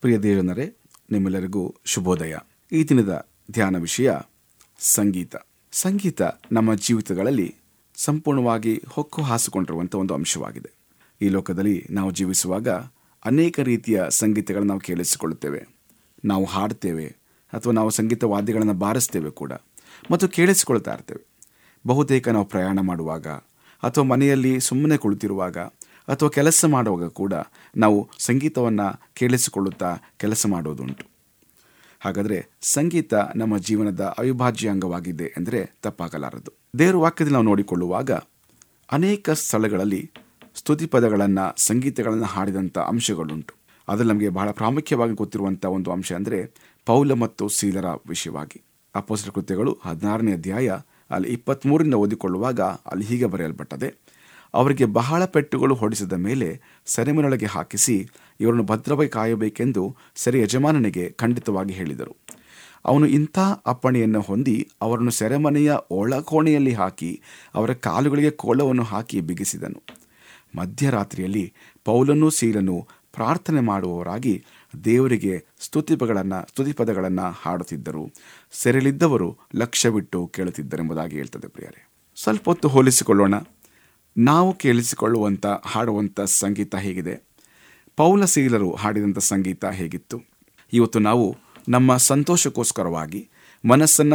ಪ್ರಿಯ ದೇವನರೇ ನಿಮ್ಮೆಲ್ಲರಿಗೂ ಶುಭೋದಯ ಈ ದಿನದ ಧ್ಯಾನ ವಿಷಯ ಸಂಗೀತ ಸಂಗೀತ ನಮ್ಮ ಜೀವಿತಗಳಲ್ಲಿ ಸಂಪೂರ್ಣವಾಗಿ ಹೊಕ್ಕು ಹಾಸಿಕೊಂಡಿರುವಂಥ ಒಂದು ಅಂಶವಾಗಿದೆ ಈ ಲೋಕದಲ್ಲಿ ನಾವು ಜೀವಿಸುವಾಗ ಅನೇಕ ರೀತಿಯ ಸಂಗೀತಗಳನ್ನು ನಾವು ಕೇಳಿಸಿಕೊಳ್ಳುತ್ತೇವೆ ನಾವು ಹಾಡ್ತೇವೆ ಅಥವಾ ನಾವು ಸಂಗೀತ ವಾದ್ಯಗಳನ್ನು ಬಾರಿಸ್ತೇವೆ ಕೂಡ ಮತ್ತು ಕೇಳಿಸಿಕೊಳ್ತಾ ಇರ್ತೇವೆ ಬಹುತೇಕ ನಾವು ಪ್ರಯಾಣ ಮಾಡುವಾಗ ಅಥವಾ ಮನೆಯಲ್ಲಿ ಸುಮ್ಮನೆ ಕುಳಿತಿರುವಾಗ ಅಥವಾ ಕೆಲಸ ಮಾಡುವಾಗ ಕೂಡ ನಾವು ಸಂಗೀತವನ್ನು ಕೇಳಿಸಿಕೊಳ್ಳುತ್ತಾ ಕೆಲಸ ಮಾಡೋದುಂಟು ಹಾಗಾದರೆ ಸಂಗೀತ ನಮ್ಮ ಜೀವನದ ಅವಿಭಾಜ್ಯ ಅಂಗವಾಗಿದೆ ಎಂದರೆ ತಪ್ಪಾಗಲಾರದು ದೇವರ ವಾಕ್ಯದಲ್ಲಿ ನಾವು ನೋಡಿಕೊಳ್ಳುವಾಗ ಅನೇಕ ಸ್ಥಳಗಳಲ್ಲಿ ಸ್ತುತಿ ಪದಗಳನ್ನು ಸಂಗೀತಗಳನ್ನು ಹಾಡಿದಂಥ ಅಂಶಗಳುಂಟು ಅದರಲ್ಲಿ ನಮಗೆ ಬಹಳ ಪ್ರಾಮುಖ್ಯವಾಗಿ ಗೊತ್ತಿರುವಂಥ ಒಂದು ಅಂಶ ಅಂದರೆ ಪೌಲ ಮತ್ತು ಸೀಲರ ವಿಷಯವಾಗಿ ಅಪೋಸ್ತರ ಕೃತ್ಯಗಳು ಹದಿನಾರನೇ ಅಧ್ಯಾಯ ಅಲ್ಲಿ ಇಪ್ಪತ್ತ್ಮೂರಿಂದ ಓದಿಕೊಳ್ಳುವಾಗ ಅಲ್ಲಿ ಹೀಗೆ ಬರೆಯಲ್ಪಟ್ಟದೆ ಅವರಿಗೆ ಬಹಳ ಪೆಟ್ಟುಗಳು ಹೊಡಿಸಿದ ಮೇಲೆ ಸೆರೆಮನೆಯೊಳಗೆ ಹಾಕಿಸಿ ಇವರನ್ನು ಭದ್ರವಾಗಿ ಕಾಯಬೇಕೆಂದು ಸೆರೆ ಯಜಮಾನನಿಗೆ ಖಂಡಿತವಾಗಿ ಹೇಳಿದರು ಅವನು ಇಂಥ ಅಪ್ಪಣೆಯನ್ನು ಹೊಂದಿ ಅವರನ್ನು ಸೆರೆಮನೆಯ ಒಳಕೋಣೆಯಲ್ಲಿ ಹಾಕಿ ಅವರ ಕಾಲುಗಳಿಗೆ ಕೋಲವನ್ನು ಹಾಕಿ ಬಿಗಿಸಿದನು ಮಧ್ಯರಾತ್ರಿಯಲ್ಲಿ ಪೌಲನೂ ಸೀಲನು ಪ್ರಾರ್ಥನೆ ಮಾಡುವವರಾಗಿ ದೇವರಿಗೆ ಸ್ತುತಿಪಗಳನ್ನು ಸ್ತುತಿಪದಗಳನ್ನು ಹಾಡುತ್ತಿದ್ದರು ಸೆರೆಲಿದ್ದವರು ಲಕ್ಷ್ಯವಿಟ್ಟು ಕೇಳುತ್ತಿದ್ದರೆಂಬುದಾಗಿ ಹೇಳ್ತದೆ ಪ್ರಿಯರೇ ಸ್ವಲ್ಪ ಹೊತ್ತು ಹೋಲಿಸಿಕೊಳ್ಳೋಣ ನಾವು ಕೇಳಿಸಿಕೊಳ್ಳುವಂಥ ಹಾಡುವಂಥ ಸಂಗೀತ ಹೇಗಿದೆ ಪೌಲ ಸೀಲರು ಹಾಡಿದಂಥ ಸಂಗೀತ ಹೇಗಿತ್ತು ಇವತ್ತು ನಾವು ನಮ್ಮ ಸಂತೋಷಕ್ಕೋಸ್ಕರವಾಗಿ ಮನಸ್ಸನ್ನು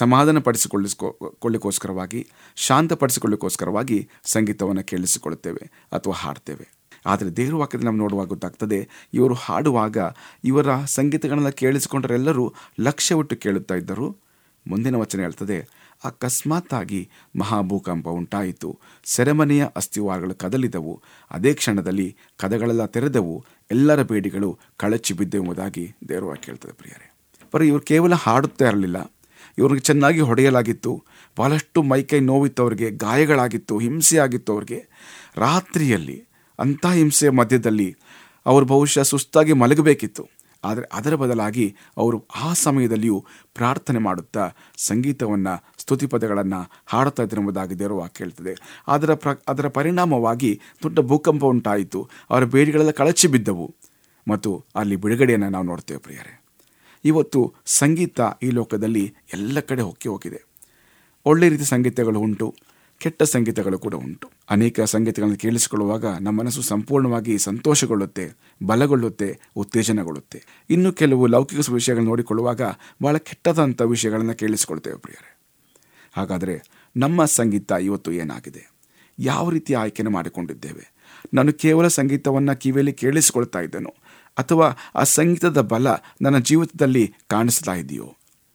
ಸಮಾಧಾನಪಡಿಸಿಕೊಳ್ಳಿಸ್ಕೊಳ್ಳಿಕ್ಕೋಸ್ಕರವಾಗಿ ಶಾಂತಪಡಿಸಿಕೊಳ್ಳಿಕ್ಕೋಸ್ಕರವಾಗಿ ಸಂಗೀತವನ್ನು ಕೇಳಿಸಿಕೊಳ್ಳುತ್ತೇವೆ ಅಥವಾ ಹಾಡ್ತೇವೆ ಆದರೆ ದೇವರ ವಾಕ್ಯದಲ್ಲಿ ನಾವು ನೋಡುವಾಗ ಗೊತ್ತಾಗ್ತದೆ ಇವರು ಹಾಡುವಾಗ ಇವರ ಸಂಗೀತಗಳನ್ನು ಕೇಳಿಸಿಕೊಂಡರೆಲ್ಲರೂ ಲಕ್ಷ್ಯವಿಟ್ಟು ಕೇಳುತ್ತಾ ಇದ್ದರು ಮುಂದಿನ ವಚನ ಹೇಳ್ತದೆ ಅಕಸ್ಮಾತ್ತಾಗಿ ಮಹಾಭೂಕಂಪ ಉಂಟಾಯಿತು ಸೆರೆಮನೆಯ ಅಸ್ಥಿವಾರಗಳು ಕದಲಿದವು ಅದೇ ಕ್ಷಣದಲ್ಲಿ ಕದಗಳೆಲ್ಲ ತೆರೆದವು ಎಲ್ಲರ ಬೇಡಿಗಳು ಕಳಚಿ ಬಿದ್ದೆಂಬುದಾಗಿ ದೇವರ ವಾಕ್ಯ ಹೇಳ್ತದೆ ಪ್ರಿಯರೇ ಬರೀ ಇವರು ಕೇವಲ ಹಾಡುತ್ತಾ ಇರಲಿಲ್ಲ ಇವ್ರಿಗೆ ಚೆನ್ನಾಗಿ ಹೊಡೆಯಲಾಗಿತ್ತು ಬಹಳಷ್ಟು ಮೈಕೈ ನೋವಿತ್ತು ಅವರಿಗೆ ಗಾಯಗಳಾಗಿತ್ತು ಹಿಂಸೆ ಆಗಿತ್ತು ಅವ್ರಿಗೆ ರಾತ್ರಿಯಲ್ಲಿ ಅಂಥ ಹಿಂಸೆಯ ಮಧ್ಯದಲ್ಲಿ ಅವರು ಬಹುಶಃ ಸುಸ್ತಾಗಿ ಮಲಗಬೇಕಿತ್ತು ಆದರೆ ಅದರ ಬದಲಾಗಿ ಅವರು ಆ ಸಮಯದಲ್ಲಿಯೂ ಪ್ರಾರ್ಥನೆ ಮಾಡುತ್ತಾ ಸಂಗೀತವನ್ನು ಸ್ತುತಿಪದಗಳನ್ನು ಹಾಡುತ್ತಾ ಇದ್ದರೆಂಬುದಾಗಿ ದೇವರು ವಾಕ್ಯ ಹೇಳ್ತದೆ ಅದರ ಪ್ರ ಅದರ ಪರಿಣಾಮವಾಗಿ ದೊಡ್ಡ ಭೂಕಂಪ ಉಂಟಾಯಿತು ಅವರ ಬೇಡಿಗಳೆಲ್ಲ ಕಳಚಿ ಬಿದ್ದವು ಮತ್ತು ಅಲ್ಲಿ ಬಿಡುಗಡೆಯನ್ನು ನಾವು ನೋಡ್ತೇವೆ ಪ್ರಿಯರೇ ಇವತ್ತು ಸಂಗೀತ ಈ ಲೋಕದಲ್ಲಿ ಎಲ್ಲ ಕಡೆ ಹೊಕ್ಕಿ ಹೋಗಿದೆ ಒಳ್ಳೆ ರೀತಿಯ ಸಂಗೀತಗಳು ಉಂಟು ಕೆಟ್ಟ ಸಂಗೀತಗಳು ಕೂಡ ಉಂಟು ಅನೇಕ ಸಂಗೀತಗಳನ್ನು ಕೇಳಿಸಿಕೊಳ್ಳುವಾಗ ನಮ್ಮ ಮನಸ್ಸು ಸಂಪೂರ್ಣವಾಗಿ ಸಂತೋಷಗೊಳ್ಳುತ್ತೆ ಬಲಗೊಳ್ಳುತ್ತೆ ಉತ್ತೇಜನಗೊಳ್ಳುತ್ತೆ ಇನ್ನು ಕೆಲವು ಲೌಕಿಕ ವಿಷಯಗಳನ್ನು ನೋಡಿಕೊಳ್ಳುವಾಗ ಬಹಳ ಕೆಟ್ಟದಂಥ ವಿಷಯಗಳನ್ನು ಕೇಳಿಸಿಕೊಳ್ತೇವೆ ಪ್ರಿಯರೇ ಹಾಗಾದರೆ ನಮ್ಮ ಸಂಗೀತ ಇವತ್ತು ಏನಾಗಿದೆ ಯಾವ ರೀತಿಯ ಆಯ್ಕೆಯನ್ನು ಮಾಡಿಕೊಂಡಿದ್ದೇವೆ ನಾನು ಕೇವಲ ಸಂಗೀತವನ್ನು ಕಿವಿಯಲ್ಲಿ ಕೇಳಿಸಿಕೊಳ್ತಾ ಇದ್ದೇನೋ ಅಥವಾ ಆ ಸಂಗೀತದ ಬಲ ನನ್ನ ಜೀವಿತದಲ್ಲಿ ಕಾಣಿಸ್ತಾ ಇದೆಯೋ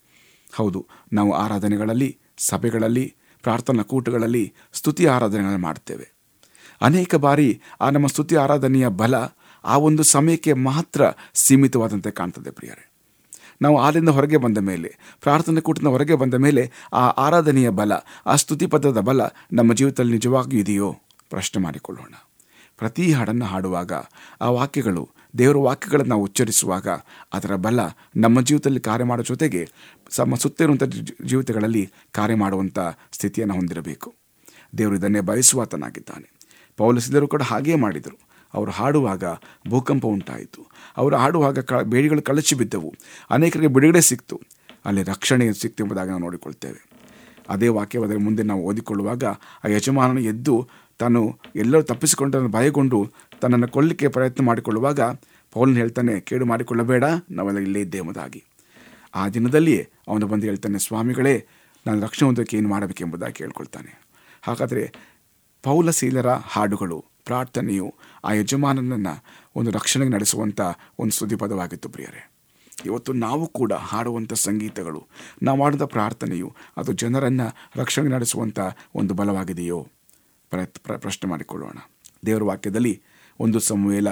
ಹೌದು ನಾವು ಆರಾಧನೆಗಳಲ್ಲಿ ಸಭೆಗಳಲ್ಲಿ ಪ್ರಾರ್ಥನಾ ಕೂಟಗಳಲ್ಲಿ ಸ್ತುತಿ ಆರಾಧನೆಗಳನ್ನು ಮಾಡ್ತೇವೆ ಅನೇಕ ಬಾರಿ ಆ ನಮ್ಮ ಸ್ತುತಿ ಆರಾಧನೆಯ ಬಲ ಆ ಒಂದು ಸಮಯಕ್ಕೆ ಮಾತ್ರ ಸೀಮಿತವಾದಂತೆ ಕಾಣ್ತದೆ ಪ್ರಿಯರೇ ನಾವು ಆಲಿಂದ ಹೊರಗೆ ಬಂದ ಮೇಲೆ ಪ್ರಾರ್ಥನೆ ಕೂಟದ ಹೊರಗೆ ಬಂದ ಮೇಲೆ ಆ ಆರಾಧನೆಯ ಬಲ ಆ ಸ್ತುತಿ ಪದದ ಬಲ ನಮ್ಮ ಜೀವಿತದಲ್ಲಿ ನಿಜವಾಗಿಯೂ ಇದೆಯೋ ಪ್ರಶ್ನೆ ಮಾಡಿಕೊಳ್ಳೋಣ ಪ್ರತಿ ಹಾಡನ್ನು ಹಾಡುವಾಗ ಆ ವಾಕ್ಯಗಳು ದೇವರ ವಾಕ್ಯಗಳನ್ನು ನಾವು ಉಚ್ಚರಿಸುವಾಗ ಅದರ ಬಲ ನಮ್ಮ ಜೀವಿತದಲ್ಲಿ ಕಾರ್ಯ ಮಾಡೋ ಜೊತೆಗೆ ನಮ್ಮ ಸುತ್ತ ಇರುವಂಥ ಜೀವಿತಗಳಲ್ಲಿ ಕಾರ್ಯ ಮಾಡುವಂಥ ಸ್ಥಿತಿಯನ್ನು ಹೊಂದಿರಬೇಕು ದೇವರು ಇದನ್ನೇ ಬಯಸುವಾತನಾಗಿದ್ದಾನೆ ಪೌಲಸಿದರು ಕೂಡ ಹಾಗೇ ಮಾಡಿದರು ಅವರು ಹಾಡುವಾಗ ಭೂಕಂಪ ಉಂಟಾಯಿತು ಅವರು ಹಾಡುವಾಗ ಕ ಬೇಡಿಗಳು ಕಳಚಿ ಬಿದ್ದವು ಅನೇಕರಿಗೆ ಬಿಡುಗಡೆ ಸಿಕ್ತು ಅಲ್ಲಿ ರಕ್ಷಣೆ ಸಿಕ್ತು ಎಂಬುದಾಗಿ ನಾವು ನೋಡಿಕೊಳ್ತೇವೆ ಅದೇ ವಾಕ್ಯವಾದ ಮುಂದೆ ನಾವು ಓದಿಕೊಳ್ಳುವಾಗ ಆ ಯಜಮಾನನು ಎದ್ದು ತಾನು ಎಲ್ಲರೂ ತಪ್ಪಿಸಿಕೊಂಡು ಭಯಗೊಂಡು ತನ್ನನ್ನು ಕೊಲ್ಲಿಕ್ಕೆ ಪ್ರಯತ್ನ ಮಾಡಿಕೊಳ್ಳುವಾಗ ಪೌಲನ್ ಹೇಳ್ತಾನೆ ಕೇಡು ಮಾಡಿಕೊಳ್ಳಬೇಡ ನಾವೆಲ್ಲ ಇಲ್ಲೇ ಇದ್ದೆ ಎಂಬುದಾಗಿ ಆ ದಿನದಲ್ಲಿಯೇ ಅವನು ಬಂದು ಹೇಳ್ತಾನೆ ಸ್ವಾಮಿಗಳೇ ನಾನು ರಕ್ಷಣೆ ಹೊಂದಕ್ಕೆ ಏನು ಮಾಡಬೇಕೆಂಬುದಾಗಿ ಕೇಳ್ಕೊಳ್ತಾನೆ ಹಾಗಾದರೆ ಪೌಲ ಶೀಲರ ಹಾಡುಗಳು ಪ್ರಾರ್ಥನೆಯು ಆ ಯಜಮಾನನನ್ನು ಒಂದು ರಕ್ಷಣೆಗೆ ನಡೆಸುವಂಥ ಒಂದು ಸ್ತುತಿ ಪದವಾಗಿತ್ತು ಪ್ರಿಯರೇ ಇವತ್ತು ನಾವು ಕೂಡ ಹಾಡುವಂಥ ಸಂಗೀತಗಳು ನಾವು ಮಾಡಿದ ಪ್ರಾರ್ಥನೆಯು ಅದು ಜನರನ್ನು ರಕ್ಷಣೆ ನಡೆಸುವಂಥ ಒಂದು ಬಲವಾಗಿದೆಯೋ ಪ್ರ ಪ್ರಶ್ನೆ ಮಾಡಿಕೊಳ್ಳೋಣ ದೇವರ ವಾಕ್ಯದಲ್ಲಿ ಒಂದು ಸಮೂಹಲ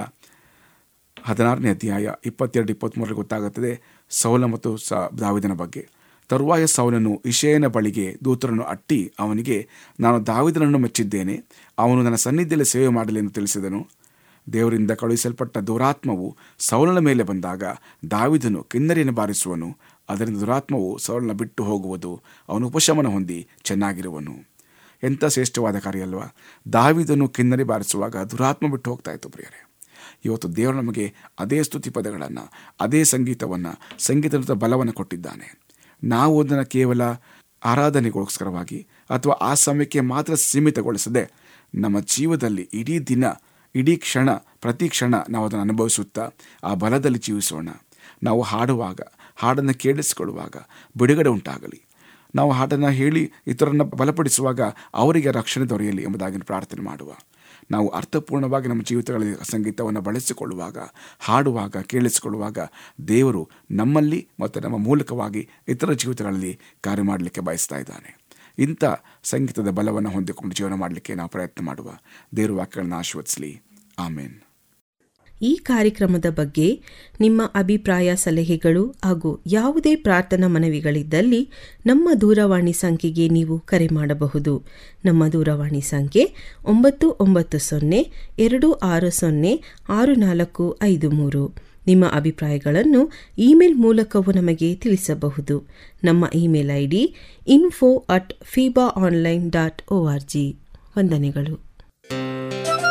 ಹದಿನಾರನೇ ಅಧ್ಯಾಯ ಇಪ್ಪತ್ತೆರಡು ಇಪ್ಪತ್ತ್ಮೂರರಲ್ಲಿ ಗೊತ್ತಾಗುತ್ತದೆ ಸೌಲ ಮತ್ತು ಸ ದಾವಿದನ ಬಗ್ಗೆ ತರುವಾಯ ಸೌಲನು ಇಷಯನ ಬಳಿಗೆ ದೂತರನ್ನು ಅಟ್ಟಿ ಅವನಿಗೆ ನಾನು ದಾವಿದನನ್ನು ಮೆಚ್ಚಿದ್ದೇನೆ ಅವನು ನನ್ನ ಸನ್ನಿಧಿಯಲ್ಲಿ ಸೇವೆ ಮಾಡಲಿ ಎಂದು ತಿಳಿಸಿದನು ದೇವರಿಂದ ಕಳುಹಿಸಲ್ಪಟ್ಟ ದುರಾತ್ಮವು ಸೌಲನ ಮೇಲೆ ಬಂದಾಗ ದಾವಿದನು ಕಿನ್ನರಿಯನ್ನು ಬಾರಿಸುವನು ಅದರಿಂದ ದುರಾತ್ಮವು ಸೌಲನ ಬಿಟ್ಟು ಹೋಗುವುದು ಅವನು ಉಪಶಮನ ಹೊಂದಿ ಚೆನ್ನಾಗಿರುವನು ಎಂಥ ಶ್ರೇಷ್ಠವಾದ ಕಾರ್ಯ ಅಲ್ವಾ ದಾವಿದನು ಕಿನ್ನರಿ ಬಾರಿಸುವಾಗ ದುರಾತ್ಮ ಬಿಟ್ಟು ಹೋಗ್ತಾ ಇತ್ತು ಪ್ರಿಯರೇ ಇವತ್ತು ದೇವರು ನಮಗೆ ಅದೇ ಸ್ತುತಿ ಪದಗಳನ್ನು ಅದೇ ಸಂಗೀತವನ್ನು ಸಂಗೀತದ ಬಲವನ್ನು ಕೊಟ್ಟಿದ್ದಾನೆ ನಾವು ಅದನ್ನು ಕೇವಲ ಆರಾಧನೆಗೋಸ್ಕರವಾಗಿ ಅಥವಾ ಆ ಸಮಯಕ್ಕೆ ಮಾತ್ರ ಸೀಮಿತಗೊಳಿಸದೆ ನಮ್ಮ ಜೀವದಲ್ಲಿ ಇಡೀ ದಿನ ಇಡೀ ಕ್ಷಣ ಪ್ರತಿ ಕ್ಷಣ ನಾವು ಅದನ್ನು ಅನುಭವಿಸುತ್ತಾ ಆ ಬಲದಲ್ಲಿ ಜೀವಿಸೋಣ ನಾವು ಹಾಡುವಾಗ ಹಾಡನ್ನು ಕೇಳಿಸಿಕೊಳ್ಳುವಾಗ ಬಿಡುಗಡೆ ಉಂಟಾಗಲಿ ನಾವು ಹಾಡನ್ನು ಹೇಳಿ ಇತರರನ್ನು ಬಲಪಡಿಸುವಾಗ ಅವರಿಗೆ ರಕ್ಷಣೆ ದೊರೆಯಲಿ ಎಂಬುದಾಗಿ ಪ್ರಾರ್ಥನೆ ಮಾಡುವ ನಾವು ಅರ್ಥಪೂರ್ಣವಾಗಿ ನಮ್ಮ ಜೀವಿತಗಳಲ್ಲಿ ಸಂಗೀತವನ್ನು ಬಳಸಿಕೊಳ್ಳುವಾಗ ಹಾಡುವಾಗ ಕೇಳಿಸಿಕೊಳ್ಳುವಾಗ ದೇವರು ನಮ್ಮಲ್ಲಿ ಮತ್ತು ನಮ್ಮ ಮೂಲಕವಾಗಿ ಇತರ ಜೀವಿತಗಳಲ್ಲಿ ಕಾರ್ಯ ಮಾಡಲಿಕ್ಕೆ ಬಯಸ್ತಾ ಇದ್ದಾನೆ ಇಂಥ ಸಂಗೀತದ ಬಲವನ್ನು ಹೊಂದಿಕೊಂಡು ಜೀವನ ಮಾಡಲಿಕ್ಕೆ ನಾವು ಪ್ರಯತ್ನ ಮಾಡುವ ದೇವರು ವಾಕ್ಯಗಳನ್ನು ಆಶೀರ್ವದಿಸಲಿ ಆಮೇನ್ ಈ ಕಾರ್ಯಕ್ರಮದ ಬಗ್ಗೆ ನಿಮ್ಮ ಅಭಿಪ್ರಾಯ ಸಲಹೆಗಳು ಹಾಗೂ ಯಾವುದೇ ಪ್ರಾರ್ಥನಾ ಮನವಿಗಳಿದ್ದಲ್ಲಿ ನಮ್ಮ ದೂರವಾಣಿ ಸಂಖ್ಯೆಗೆ ನೀವು ಕರೆ ಮಾಡಬಹುದು ನಮ್ಮ ದೂರವಾಣಿ ಸಂಖ್ಯೆ ಒಂಬತ್ತು ಒಂಬತ್ತು ಸೊನ್ನೆ ಎರಡು ಆರು ಸೊನ್ನೆ ಆರು ನಾಲ್ಕು ಐದು ಮೂರು ನಿಮ್ಮ ಅಭಿಪ್ರಾಯಗಳನ್ನು ಇಮೇಲ್ ಮೂಲಕವೂ ನಮಗೆ ತಿಳಿಸಬಹುದು ನಮ್ಮ email I D info at fiba online dot O R G ವಂದನೆಗಳು